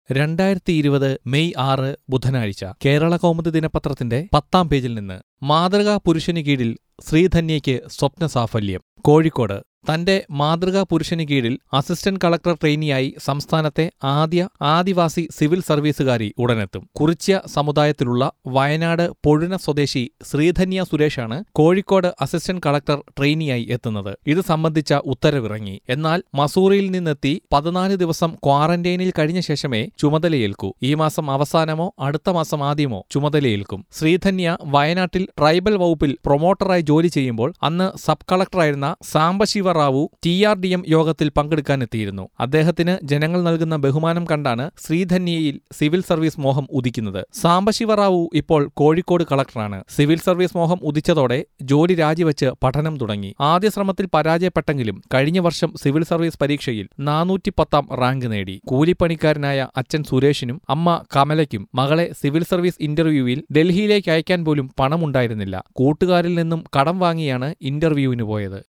രണ്ടായിരത്തി ഇരുപത് മെയ് ആറ് ബുധനാഴ്ച കേരള കൗമുദി ദിനപത്രത്തിന്റെ പത്താം പേജിൽ നിന്ന് മാതൃകാ പുരുഷന് കീഴിൽ ശ്രീധന്യയ്ക്ക് സ്വപ്ന സാഫല്യം കോഴിക്കോട് തന്റെ മാതൃകാ പുരുഷന് കീഴിൽ അസിസ്റ്റന്റ് കളക്ടർ ട്രെയിനിയായി സംസ്ഥാനത്തെ ആദ്യ ആദിവാസി സിവിൽ സർവീസുകാരി ഉടനെത്തും കുറിച്യ സമുദായത്തിലുള്ള വയനാട് പൊഴുന സ്വദേശി ശ്രീധന്യ സുരേഷാണ് കോഴിക്കോട് അസിസ്റ്റന്റ് കളക്ടർ ട്രെയിനിയായി എത്തുന്നത് ഇത് സംബന്ധിച്ച ഉത്തരവിറങ്ങി എന്നാൽ മസൂറിയിൽ നിന്നെത്തി പതിനാല് ദിവസം ക്വാറന്റൈനിൽ കഴിഞ്ഞ ശേഷമേ ചുമതലയേൽക്കൂ ഈ മാസം അവസാനമോ അടുത്ത മാസം ആദ്യമോ ചുമതലയേൽക്കും ശ്രീധന്യ വയനാട്ടിൽ ട്രൈബൽ വകുപ്പിൽ പ്രൊമോട്ടറായി ജോലി ചെയ്യുമ്പോൾ അന്ന് സബ് കളക്ടറായിരുന്ന Sambasivarao T R D M യോഗത്തിൽ പങ്കെടുക്കാനെത്തിയിരുന്നു അദ്ദേഹത്തിന് ജനങ്ങൾ നൽകുന്ന ബഹുമാനം കണ്ടാണ് ശ്രീധന്യയിൽ സിവിൽ സർവീസ് മോഹം ഉദിക്കുന്നത് സാംബശിവറാവു ഇപ്പോൾ കോഴിക്കോട് കളക്ടറാണ് സിവിൽ സർവീസ് മോഹം ഉദിച്ചതോടെ ജോലി രാജിവെച്ച് പഠനം തുടങ്ങി ആദ്യ ശ്രമത്തിൽ പരാജയപ്പെട്ടെങ്കിലും കഴിഞ്ഞ വർഷം സിവിൽ സർവീസ് പരീക്ഷയിൽ നാനൂറ്റി പത്താം റാങ്ക് നേടി കൂലിപ്പണിക്കാരനായ അച്ഛൻ സുരേഷിനും അമ്മ കമലയ്ക്കും മകളെ സിവിൽ സർവീസ് ഇന്റർവ്യൂവിൽ ഡൽഹിയിലേക്ക് അയക്കാൻ പോലും പണമുണ്ടായിരുന്നില്ല കൂട്ടുകാരിൽ നിന്നും കടം വാങ്ങിയാണ് ഇന്റർവ്യൂവിന് പോയത്